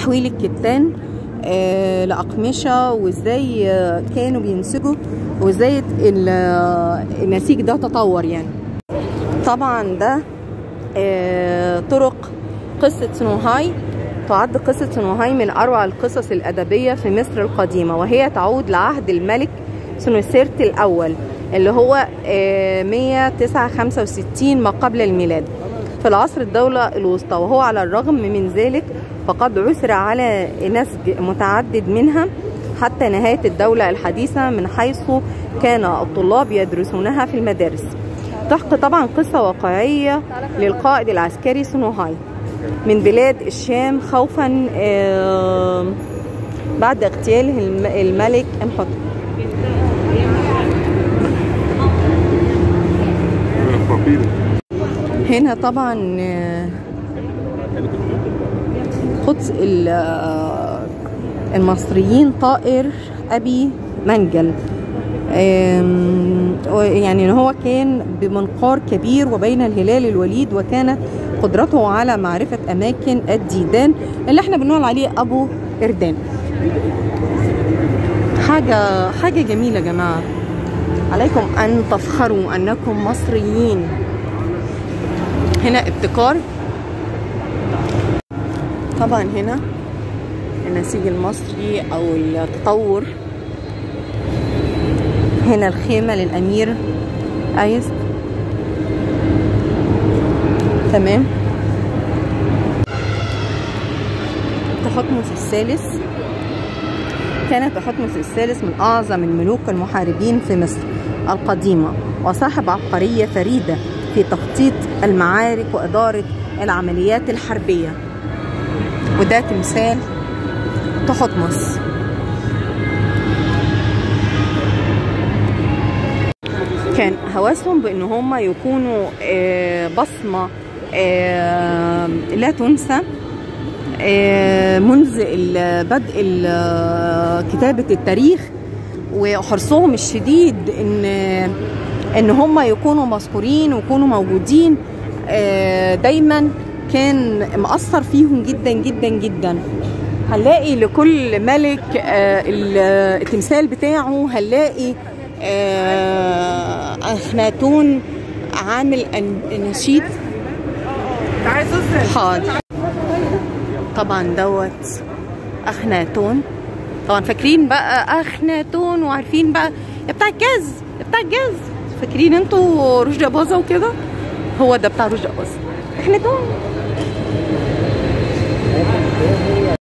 تحويل الكتان آه، لأقمشة وازاي آه، كانوا بينسجوا وازاي ال- آه، النسيج ده تطور يعني طبعا ده آه، طرق قصة سنوهاي تعد قصة سنوهاي من أروع القصص الأدبية في مصر القديمة وهي تعود لعهد الملك سنوسرت الأول اللي هو آه، 165 ما قبل الميلاد في العصر الدولة الوسطى وهو على الرغم من ذلك فقد عثر على نسج متعدد منها حتى نهاية الدولة الحديثة من حيث كان الطلاب يدرسونها في المدارس تحكي طبعا قصة واقعية للقائد العسكري سنوهاي من بلاد الشام خوفا آه، بعد اغتياله الم- الملك امحط هنا طبعا آه، قدس ال- آه، المصريين طائر ابي منجل آم، يعني إن هو كان بمنقار كبير وبين الهلال الوليد وكانت قدرته على معرفة أماكن الديدان اللي احنا بنقول عليه أبو إردان حاجة حاجة جميلة يا جماعة عليكم أن تفخروا أنكم مصريين هنا ابتكار طبعا هنا النسيج المصري أو التطور هنا الخيمة للأمير أيس تمام تحتمس الثالث كان تحتمس الثالث من أعظم الملوك المحاربين في مصر القديمة وصاحب عبقرية فريدة في تخطيط المعارك وإدارة العمليات الحربية وده تمثال تحتمس كان هوسهم بان هم يكونوا آه، بصمه آه، لا تنسى آه، منذ ال- بدء ال- كتابه التاريخ وحرصهم الشديد ان ان هم يكونوا مذكورين ويكونوا موجودين آه، دايما كان مأثر فيهم جدا جدا جدا هنلاقي لكل ملك آه، ال- التمثال بتاعه هنلاقي آه، اخناتون عامل أن- نشيد حاضر طبعا دوت اخناتون طبعا فاكرين بقى اخناتون وعارفين بقى يا بتاع الجاز يا بتاع الجاز فاكرين انتوا رشدي باظه وكده هو ده بتاع رشدي باظه اخناتون